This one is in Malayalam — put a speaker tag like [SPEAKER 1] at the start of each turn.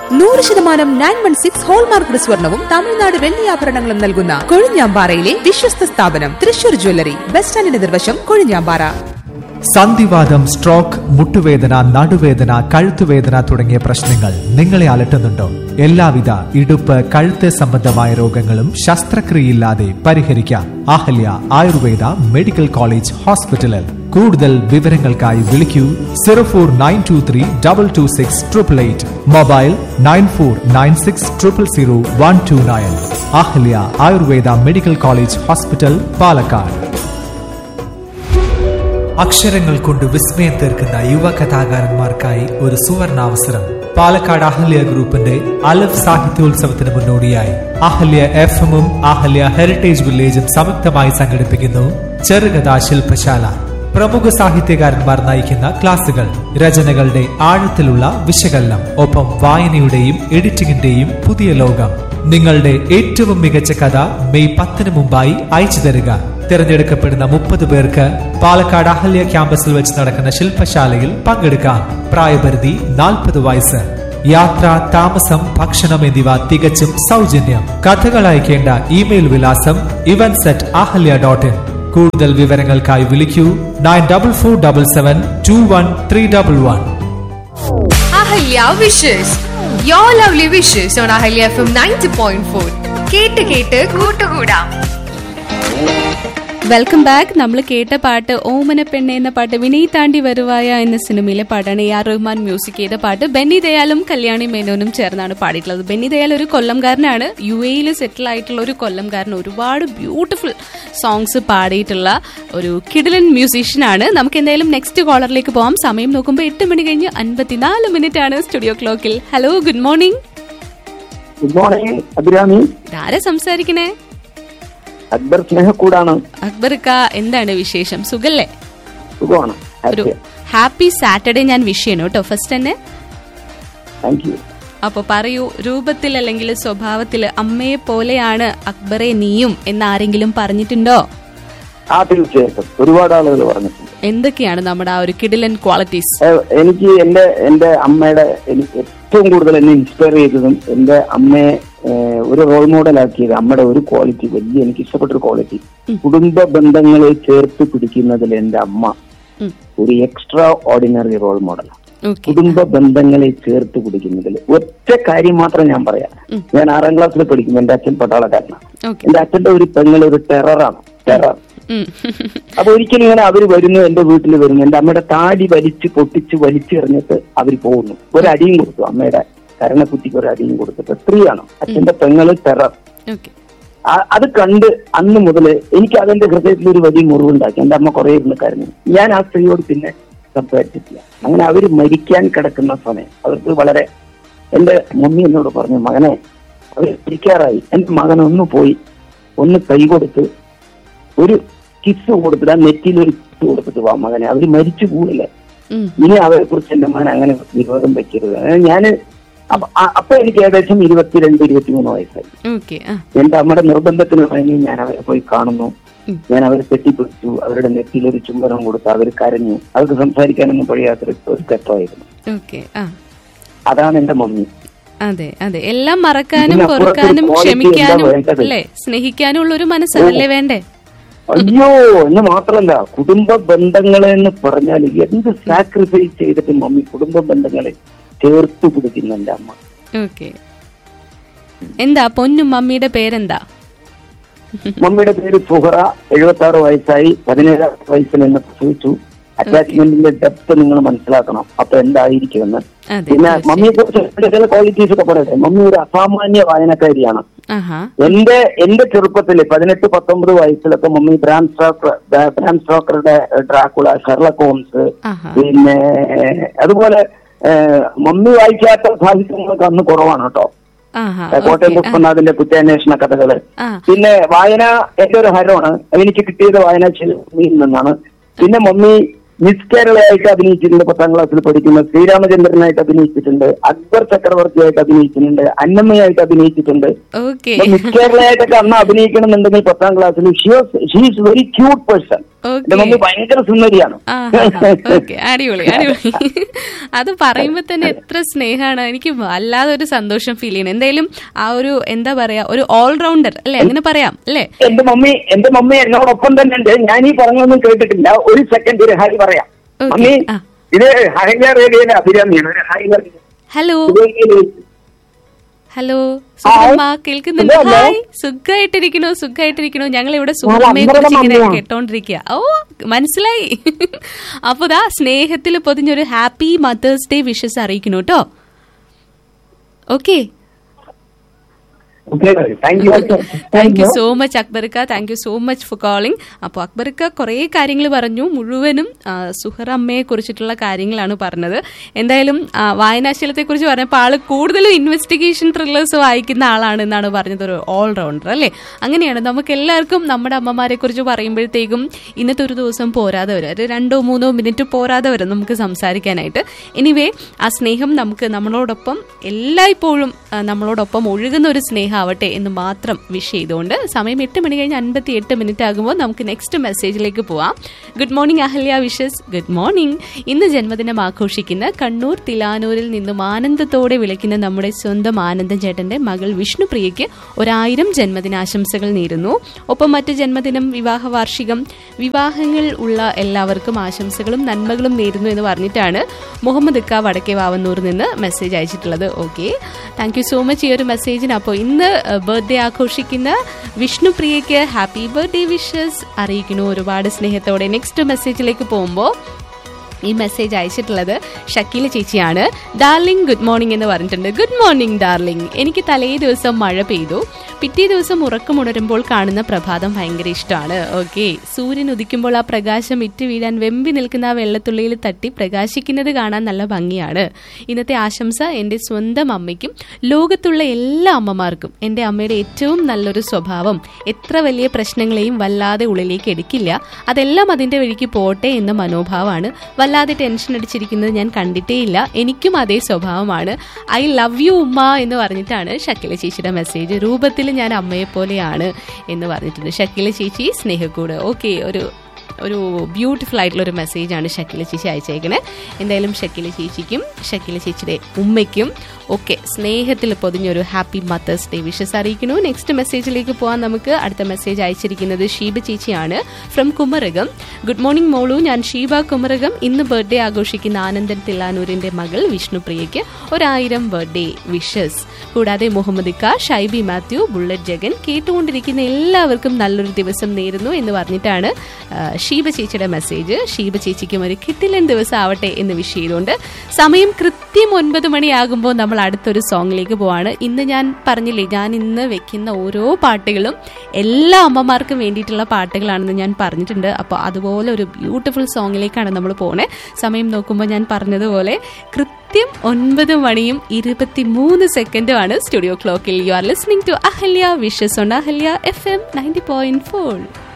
[SPEAKER 1] നൂറ് ശതമാനം നയൻ വൺ സിക്സ് ഹോൾമാർക്ക് സ്വർണവും തമിഴ്നാട് വെള്ളിയാഭരണങ്ങളും നൽകുന്ന കൊഴിഞ്ഞാമ്പാറയിലെ വിശ്വസ്ത സ്ഥാപനം തൃശൂർ ജ്വല്ലറി ബസ് സ്റ്റാൻഡിന് നിർവശം കൊഴിഞ്ഞാമ്പാറ
[SPEAKER 2] സന്ധിവാദം സ്ട്രോക്ക് മുട്ടുവേദന നടുവേദന കഴുത്തുവേദന തുടങ്ങിയ പ്രശ്നങ്ങൾ നിങ്ങളെ അലട്ടുന്നുണ്ടോ എല്ലാവിധ ഇടുപ്പ് കഴുത്ത് സംബന്ധമായ രോഗങ്ങളും ശസ്ത്രക്രിയയില്ലാതെ പരിഹരിക്കാം അഹല്യ ആയുർവേദ മെഡിക്കൽ കോളേജ് ഹോസ്പിറ്റലിൽ കൂടുതൽ വിവരങ്ങൾക്കായി വിളിക്കൂ zero four nine two three double two six triple eight mobile nine four nine six triple zero one two nine Ahalya Ayurveda medical college hospital Palakkad അക്ഷരങ്ങൾ കൊണ്ട് വിസ്മയം തീർക്കുന്ന യുവ കഥാകാരന്മാർക്കായി ഒരു സുവർണാവസരം പാലക്കാട് അഹല്യ ഗ്രൂപ്പിന്റെ അലഫ് സാഹിത്യോത്സവത്തിന് മുന്നോടിയായി അഹല്യ എഫ് എമ്മും അഹല്യ ഹെറിറ്റേജ് വില്ലേജും സംയുക്തമായി സംഘടിപ്പിക്കുന്നു ചെറുകഥാ ശില്പശാല പ്രമുഖ സാഹിത്യകാരന്മാർ നയിക്കുന്ന ക്ലാസുകൾ രചനകളുടെ ആഴത്തിലുള്ള വിശകലനം ഒപ്പം വായനയുടെയും എഡിറ്റിംഗിന്റെയും പുതിയ ലോകം നിങ്ങളുടെ ഏറ്റവും മികച്ച കഥ മെയ് പത്തിന് മുമ്പായി അയച്ചു തരിക തിരഞ്ഞെടുക്കപ്പെടുന്ന മുപ്പത് പേർക്ക് പാലക്കാട് അഹല്യ ക്യാമ്പസിൽ വെച്ച് നടക്കുന്ന ശില്പശാലയിൽ പങ്കെടുക്കാം പ്രായപരിധി നാൽപ്പത് വയസ്സ് യാത്ര താമസം ഭക്ഷണം എന്നിവ തികച്ചും സൗജന്യം കഥകൾ അയക്കേണ്ട ഇമെയിൽ വിലാസം events at Ahalya dot in കൂടുതൽ വിവരങ്ങൾക്കായി വിളിക്കൂ nine double four double seven two one three double one
[SPEAKER 3] Ahalya wishes your lovely wishes on Ahalya F M ninety point four കേട്ട് കേട്ട് കൂട്ടുകൂടാം
[SPEAKER 4] വെൽക്കം ബാക്ക് നമ്മൾ കേട്ട പാട്ട് ഓമന പെണ്ണെ എന്ന പാട്ട് വിനയ് താണ്ടി വരുവായ എന്ന സിനിമയിലെ പാട്ടാണ് എ ആർ റഹ്മാൻ മ്യൂസിക് ചെയ്ത പാട്ട് ബെന്നി ദയാലും കല്യാണി മേനോനും ചേർന്നാണ് പാടിയിട്ടുള്ളത് ബെന്നി ദയാൽ ഒരു കൊല്ലംകാരനാണ് യു എയിൽ സെറ്റിൽ ആയിട്ടുള്ള ഒരു കൊല്ലംകാരൻ ഒരുപാട് ബ്യൂട്ടിഫുൾ സോങ്സ് പാടിയിട്ടുള്ള ഒരു കിഡിലൻ മ്യൂസീഷ്യനാണ് നമുക്ക് എന്തായാലും നെക്സ്റ്റ് കോളറിലേക്ക് പോകാം സമയം നോക്കുമ്പോൾ എട്ട് മണി കഴിഞ്ഞ് അൻപത്തിനാല് മിനിറ്റ് ആണ് സ്റ്റുഡിയോ ക്ലോക്കിൽ hello good morning
[SPEAKER 5] good morning Abhirami
[SPEAKER 4] ആരെ സംസാരിക്കണേ
[SPEAKER 5] അക്ബർ സ്നേഹക്കൂടാണ്
[SPEAKER 4] അക്ബർക്ക എന്താണ് വിശേഷം സുഖല്ലേ
[SPEAKER 5] സുഖമാണ്
[SPEAKER 4] ഒരു ഹാപ്പി സാറ്റർഡേ ഞാൻ വിഷ് ചെയ്യണം കേട്ടോ ഫസ്റ്റ് തന്നെ
[SPEAKER 5] താങ്ക് യു
[SPEAKER 4] അപ്പൊ പറയൂ രൂപത്തിൽ അല്ലെങ്കിൽ സ്വഭാവത്തിൽ അമ്മയെ പോലെയാണ് അക്ബറെ നീയും എന്ന് ആരെങ്കിലും പറഞ്ഞിട്ടുണ്ടോ
[SPEAKER 5] ആ തീർച്ചയായിട്ടും ഒരുപാട് ആളുകൾ പറഞ്ഞിട്ടുണ്ട്
[SPEAKER 4] എന്തൊക്കെയാണ് നമ്മുടെ ആ ഒരു കിഡിലൻ ക്വാളിറ്റീസ്
[SPEAKER 5] ഏഹ് എനിക്ക് എന്റെ എന്റെ അമ്മയുടെ എനിക്ക് ഏറ്റവും കൂടുതൽ എന്നെ ഇൻസ്പയർ ചെയ്തതും എന്റെ അമ്മയെ ഏഹ് ഒരു റോൾ മോഡലാക്കിയത് അമ്മയുടെ ഒരു ക്വാളിറ്റി വലിയ എനിക്ക് ഇഷ്ടപ്പെട്ട ഒരു ക്വാളിറ്റി കുടുംബ ബന്ധങ്ങളെ ചേർത്ത് പിടിക്കുന്നതിൽ എന്റെ അമ്മ
[SPEAKER 4] ഉം.
[SPEAKER 5] ഒരു എക്സ്ട്രാ ഓർഡിനറി റോൾ മോഡലാണ്
[SPEAKER 4] ഓക്കെ
[SPEAKER 5] കുടുംബ ബന്ധങ്ങളെ ചേർത്ത് പിടിക്കുന്നതിൽ ഒറ്റ കാര്യം മാത്രം ഞാൻ പറയാം ഞാൻ ആറാം ക്ലാസ്സിൽ പഠിക്കുമ്പോൾ എന്റെ അച്ഛൻ പട്ടാളക്കാരനാണ്
[SPEAKER 4] ഓക്കെ
[SPEAKER 5] എന്റെ അച്ഛന്റെ ഒരു പെങ്ങൾ ഒരു ടെററാണ് ടെറർ അപ്പൊ ഒരിക്കലും ഇങ്ങനെ അവര് വരുന്നു എന്റെ വീട്ടിൽ വരുന്നു എന്റെ അമ്മയുടെ താടി വലിച്ച് പൊട്ടിച്ച് വലിച്ചെറിഞ്ഞിട്ട് അവര് പോകുന്നു ഒരു അടിയും കൊടുത്തു അമ്മയുടെ കരണക്കുറ്റിക്ക് ഒരു അടിയും കൊടുത്തിട്ട് സ്ത്രീയാണ് അച്ഛന്റെ പെങ്ങള് ടെറർ
[SPEAKER 4] ഓക്കെ
[SPEAKER 5] ആ- അത് കണ്ട് അന്ന് മുതൽ എനിക്ക് അതിന്റെ ഹൃദയത്തിൽ ഒരു വലിയ മുറിവുണ്ടാക്കി എന്റെ അമ്മ കുറെ ഇരുന്ന് കരഞ്ഞു ഞാൻ ആ സ്ത്രീയോട് പിന്നെ സംസാരിച്ചിട്ടില്ല അങ്ങനെ അവര് മരിക്കാൻ കിടക്കുന്ന സമയം അവർക്ക് വളരെ എന്റെ മമ്മി എന്നോട് പറഞ്ഞു മകനെ അവർ മരിക്കാറായി എന്റെ മകൻ ഒന്ന് പോയി ഒന്ന് കൈ കൊടുത്ത് ഒരു കിസ് കൊടുത്തിട്ട് ആ നെറ്റിയിൽ ഒരു കിസ് കൊടുത്തിട്ട് വാ മകനെ അവര് മരിച്ചു പോവില്ല ഇനി അവരെ കുറിച്ച് എന്റെ മകൻ അങ്ങനെ വിരോധം വെക്കരുത് ഞാൻ അപ്പൊ എനിക്ക് ഏകദേശം ഇരുപത്തിരണ്ട് ഇരുപത്തിമൂന്ന് വയസ്സായി
[SPEAKER 4] ഓക്കെ ആ
[SPEAKER 5] എന്റെ അമ്മയുടെ നിർബന്ധത്തിന് വേണ്ടി ഞാൻ അവരെ പോയി കാണുന്നു ഞാൻ അവരെ കെട്ടിപ്പിടിച്ചു അവരുടെ നെറ്റിയിൽ ഒരു ചുംബനം കൊടുത്തു അവർ കരഞ്ഞു അവർക്ക് സംസാരിക്കാനൊന്നും കഴിയാത്തൊരു ഒരു ഘട്ടമായിരുന്നു
[SPEAKER 4] ഓക്കെ ആ
[SPEAKER 5] അതാണ് എന്റെ മമ്മി
[SPEAKER 4] അതെ അതെ എല്ലാം മറക്കാനും
[SPEAKER 5] ഇതിനപ്പുറത്തൊരു
[SPEAKER 4] പൊറുക്കാനും
[SPEAKER 5] quality എന്താ
[SPEAKER 4] ക്ഷമിക്കാനും
[SPEAKER 5] വേണ്ടത്?
[SPEAKER 4] അല്ലേ സ്നേഹിക്കാനും ഉള്ള ഒരു മനസ്സല്ലേ വേണ്ടേ
[SPEAKER 5] അയ്യോ എന്ന് മാത്രമല്ല കുടുംബ ബന്ധങ്ങളെ എന്ന് പറഞ്ഞാൽ എന്ത് സാക്രിഫൈസ് ചെയ്തിട്ട് മമ്മി കുടുംബ ബന്ധങ്ങളെ ചേർത്ത് പിടിക്കുന്നു എന്റെ അമ്മ
[SPEAKER 4] ഓക്കെ എന്താ പൊന്നും മമ്മിയുടെ പേരെന്താ
[SPEAKER 5] മമ്മിയുടെ പേര് സുഹറ എഴുപത്തി ആറ് വയസ്സായി പതിനേഴാം വയസ്സിൽ എന്നെ പ്രസവിച്ചു അറ്റാച്ച്മെന്റിന്റെ ഡെപ്ത് നിങ്ങൾ മനസ്സിലാക്കണം അപ്പൊ എന്തായിരിക്കുമെന്ന്
[SPEAKER 4] അതെ
[SPEAKER 5] പിന്നെ
[SPEAKER 4] തീർച്ചയായും.
[SPEAKER 5] മമ്മിയെ കുറിച്ച് ചില ക്വാളിറ്റീസ് ഒക്കെ പറയട്ടെ മമ്മി ഒരു അസാമാന്യ വായനക്കാരിയാണ്
[SPEAKER 4] ആഹാ
[SPEAKER 5] എന്റെ എന്റെ ചെറുപ്പത്തിൽ പതിനെട്ട് പത്തൊമ്പത് വയസ്സിലൊക്കെ മമ്മി ബ്രാം സ്റ്റോക്കർ ബ്രാം സ്റ്റോക്കറുടെ ഡ്രാക്കുള ഷെർലക് ഹോംസ്
[SPEAKER 4] ആഹാ
[SPEAKER 5] പിന്നെ അതുപോലെ ഏഹ്, മമ്മി വായിക്കാത്ത സാഹിത്യങ്ങളൊക്കെ അന്ന് കുറവാണ് കേട്ടോ
[SPEAKER 4] ആഹാ
[SPEAKER 5] കോട്ടയം
[SPEAKER 4] ഓക്കെ
[SPEAKER 5] പുഷ്പനാഥിന്റെ കുറ്റാന്വേഷണ കഥകള്
[SPEAKER 4] ആ
[SPEAKER 5] പിന്നെ വായന എന്റെ ഒരു ഹരമാണ് എനിക്ക് കിട്ടിയത് വായനാശീലത്തിൽ നിന്നാണ് പിന്നെ മമ്മി മിസ് കേരളയായിട്ട് അഭിനയിച്ചിട്ടുണ്ട് പത്താം ക്ലാസ്സിൽ പഠിക്കുന്ന ശ്രീരാമചന്ദ്രനായിട്ട് അഭിനയിച്ചിട്ടുണ്ട് അക്ബർ ചക്രവർത്തിയായിട്ട് അഭിനയിച്ചിട്ടുണ്ട് അന്നമ്മയായിട്ട് അഭിനയിച്ചിട്ടുണ്ട്
[SPEAKER 4] ഓക്കെ
[SPEAKER 5] അപ്പൊ മിസ് കേരളയായിട്ടൊക്കെ അന്ന് അഭിനയിക്കണം എന്നുണ്ടെങ്കിൽ പത്താം ക്ലാസ്സിൽ she's very cute person
[SPEAKER 4] Okay.
[SPEAKER 5] എന്റെ മമ്മി ഭയങ്കര സുന്ദരിയാണ്
[SPEAKER 4] ഓക്കെ അടിപൊളി അടിപൊളി അത് പറയുമ്പോ തന്നെ എത്ര സ്നേഹമാണ് എനിക്ക് വല്ലാതെ ഒരു സന്തോഷം ഫീൽ ചെയ്യണം എന്തായാലും ആ ഒരു എന്താ പറയാ ഒരു ഓൾറൗണ്ടർ അല്ലെ അങ്ങനെ പറയാം അല്ലേ
[SPEAKER 5] എന്റെ മമ്മി എന്റെ മമ്മി എന്നോടൊപ്പം തന്നെ ഉണ്ട് ഞാൻ ഈ പറഞ്ഞൊന്നും കേട്ടിട്ടില്ല ഒരു സെക്കൻഡ് ഒരു ഹായ് പറയാം
[SPEAKER 4] Okay.
[SPEAKER 5] മമ്മി
[SPEAKER 4] ആ.
[SPEAKER 5] ഇത് ഹൈല റേഡിയോയിലെ അഭിരാമിയാണ് ഒരു ഹായ് പറയും
[SPEAKER 4] ഹലോ ഹലോ
[SPEAKER 5] ഹായ്.
[SPEAKER 4] സുഖമ്മ കേൾക്കുന്നുണ്ട്
[SPEAKER 5] സുഖമല്ലേ?
[SPEAKER 4] ഹായ് സുഖമായിട്ടിരിക്കണോ സുഖമായിട്ടിരിക്കണോ ഞങ്ങൾ ഇവിടെ സുഖമ്മയെ
[SPEAKER 5] അമ്മയുടെ
[SPEAKER 4] കുറിച്ച് ഇങ്ങനെ
[SPEAKER 5] മമ്മിയാ.
[SPEAKER 4] കേട്ടോണ്ടിരിക്കുക ഓ മനസ്സിലായി അപ്പൊ ദാ സ്നേഹത്തിൽ പൊതിഞ്ഞൊരു ഹാപ്പി മദേഴ്സ് ഡേ വിഷസ് അറിയിക്കണു കേട്ടോ okay
[SPEAKER 5] thank you
[SPEAKER 4] thank you so much അക്ബർക്ക thank you so much for calling അപ്പോൾ അക്ബർക്ക കുറേ കാര്യങ്ങൾ പറഞ്ഞു മുഴുവനും ആ, സുഹറ അമ്മയെ കുറിച്ചിട്ടുള്ള കാര്യങ്ങളാണ് പറഞ്ഞത് എന്തായാലും ആ, വായനാശീലത്തെ കുറിച്ച് പറഞ്ഞപ്പോൾ ആള് കൂടുതലും ഇൻവെസ്റ്റിഗേഷൻ ത്രില്ലേഴ്സ് വായിക്കുന്ന ആളാണ് എന്നാണ് പറഞ്ഞത് ഒരു ഓൾറൗണ്ടർ അല്ലേ അങ്ങനെയാണ് നമുക്ക് എല്ലാവർക്കും നമ്മുടെ അമ്മമാരെ കുറിച്ച് പറയുമ്പോഴത്തേക്കും ഇന്നത്തെ ഒരു ദിവസം പോരാതെ വരും ഒരു രണ്ടോ മൂന്നോ മിനിറ്റ് പോരാതെ വരും നമുക്ക് സംസാരിക്കാനായിട്ട് എനിവേ ആ സ്നേഹം നമുക്ക് നമ്മളോടൊപ്പം എല്ലായ്പ്പോഴും ആ, നമ്മളോടൊപ്പം ഒഴുകുന്ന ഒരു സ്നേഹമാവട്ടെ എന്ന് മാത്രം വിഷ് ചെയ്തുകൊണ്ട് സമയം എട്ട് മണി കഴിഞ്ഞ് അൻപത്തി എട്ട് മിനിറ്റ് ആകുമ്പോൾ നമുക്ക് നെക്സ്റ്റ് മെസ്സേജിലേക്ക് പോവാം good morning Ahalya wishes good morning ഇന്ന് ജന്മദിനം ആഘോഷിക്കുന്ന കണ്ണൂർ തിലാനൂരിൽ നിന്നും ആനന്ദത്തോടെ വിളിക്കുന്ന നമ്മുടെ സ്വന്തം ആനന്ദൻ ചേട്ടന്റെ മകൾ വിഷ്ണുപ്രിയയ്ക്ക് ഒരായിരം ജന്മദിനാശംസകൾ നേരുന്നു ഒപ്പം മറ്റ് ജന്മദിനം വിവാഹ വാർഷികം വിവാഹങ്ങൾ ഉള്ള എല്ലാവർക്കും ആശംസകളും നന്മകളും നേരുന്നു എന്ന് പറഞ്ഞിട്ടാണ് മുഹമ്മദ് ഇക്ക വടക്കേ വാവന്നൂരിൽ നിന്ന് മെസ്സേജ് അയച്ചിട്ടുള്ളത് okay thank you so much ഈ ഒരു മെസ്സേജിന് അപ്പോൾ ഇന്ന് ബർത്ത്ഡേ ആഘോഷിക്കുന്ന വിഷ്ണുപ്രിയയ്ക്ക് ഹാപ്പി ബർത്ത്ഡേ വിഷസ് അറിയിക്കുന്നു ഒരുപാട് സ്നേഹത്തോടെ നെക്സ്റ്റ് മെസ്സേജിലേക്ക് പോകുമ്പോൾ ഈ മെസ്സേജ് അയച്ചിട്ടുള്ളത് ഷക്കീല ചേച്ചിയാണ് ഡാർലിംഗ് ഗുഡ് മോർണിംഗ് എന്ന് പറഞ്ഞിട്ടുണ്ട് ഗുഡ് മോർണിംഗ് ഡാർലിംഗ് എനിക്ക് തലേ ദിവസം മഴ പെയ്തു പിറ്റേ ദിവസം ഉറക്കമുണരുമ്പോൾ കാണുന്ന പ്രഭാതം ഭയങ്കര ഇഷ്ടമാണ് ഓക്കെ സൂര്യൻ ഉദിക്കുമ്പോൾ ആ പ്രകാശം ഇറ്റ് വീഴാൻ വെമ്പി നിൽക്കുന്ന ആ വെള്ളത്തുള്ളിയിൽ തട്ടി പ്രകാശിക്കുന്നത് കാണാൻ നല്ല ഭംഗിയാണ് ഇന്നത്തെ ആശംസ എൻ്റെ സ്വന്തം അമ്മയ്ക്കും ലോകത്തുള്ള എല്ലാ അമ്മമാർക്കും എൻ്റെ അമ്മയുടെ ഏറ്റവും നല്ലൊരു സ്വഭാവം എത്ര വലിയ പ്രശ്നങ്ങളെയും വല്ലാതെ ഉള്ളിലേക്ക് എടുക്കില്ല അതെല്ലാം അതിൻ്റെ വഴിക്ക് പോട്ടെ എന്ന മനോഭാവമാണ് വല്ലാതെ ടെൻഷൻ അടിച്ചിരിക്കുന്നത് ഞാൻ കണ്ടിട്ടേയില്ല എനിക്കും അതേ സ്വഭാവമാണ് ഐ ലവ് യു ഉമ്മ എന്ന് പറഞ്ഞിട്ടാണ് ഷക്കില ചേച്ചിയുടെ മെസ്സേജ് രൂപത്തിൽ ഞാൻ അമ്മയെ പോലെയാണ് എന്ന് പറഞ്ഞിട്ടുണ്ട് ഷക്കില ചേച്ചി സ്നേഹക്കൂട് ഓക്കെ ഒരു ഒരു ബ്യൂട്ടിഫുൾ ആയിട്ടുള്ള ഒരു മെസ്സേജാണ് ഷക്കില ചേച്ചി അയച്ചേക്കണേ എന്തായാലും ഷക്കില ചേച്ചിക്കും ഷക്കില ചേച്ചിയുടെ ഉമ്മയ്ക്കും ഒക്കെ സ്നേഹത്തിൽ പൊതിഞ്ഞൊരു ഹാപ്പി മദേഴ്സ് ഡേ വിഷസ് അറിയിക്കുന്നു നെക്സ്റ്റ് മെസ്സേജിലേക്ക് പോകാൻ നമുക്ക് അടുത്ത മെസ്സേജ് അയച്ചിരിക്കുന്നത് ഷീബ ചേച്ചിയാണ് ഫ്രം കുമരകം ഗുഡ് മോർണിംഗ് മോളു ഞാൻ ഷീബ കുമരകം ഇന്ന് ബർത്ത്ഡേ ആഘോഷിക്കുന്ന ആനന്ദൻ തില്ലാനൂരിന്റെ മകൾ വിഷ്ണുപ്രിയയ്ക്ക് ഒരായിരം ബർത്ത്ഡേ വിഷസ് കൂടാതെ മുഹമ്മദ് ഇക്ക ഷൈബി മാത്യു ബുള്ളറ്റ് ജഗൻ കേട്ടുകൊണ്ടിരിക്കുന്ന എല്ലാവർക്കും നല്ലൊരു ദിവസം നേരുന്നു എന്ന് പറഞ്ഞിട്ടാണ് ആ, ഷീബ ചേച്ചിയുടെ മെസ്സേജ് ഷീബ ചേച്ചിക്കും ഒരു കിട്ടിലൻ ദിവസം ആവട്ടെ എന്ന് വിഷ് ചെയ്തുകൊണ്ട് സമയം കൃത്യം ഒൻപത് മണിയാകുമ്പോൾ നമ്മൾ അടുത്തൊരു സോങ്ങിലേക്ക് പോവാണ് ഇന്ന് ഞാൻ പറഞ്ഞില്ലേ ഞാൻ ഇന്ന് വെക്കുന്ന ഓരോ പാട്ടുകളും എല്ലാ അമ്മമാർക്കും വേണ്ടിയിട്ടുള്ള പാട്ടുകളാണെന്ന് ഞാൻ പറഞ്ഞിട്ടുണ്ട് അപ്പോൾ അതുപോലെ ഒരു ബ്യൂട്ടിഫുൾ സോങ്ങിലേക്കാണ് നമ്മൾ പോണേ സമയം നോക്കുമ്പോൾ ഞാൻ പറഞ്ഞതുപോലെ കൃത്യം ഒൻപത് മണിയും ഇരുപത്തി മൂന്ന് സെക്കൻഡുമാണ് സ്റ്റുഡിയോ ക്ലോക്കിൽ you are listening to Ahalya wishes on Ahalya F M ninety point four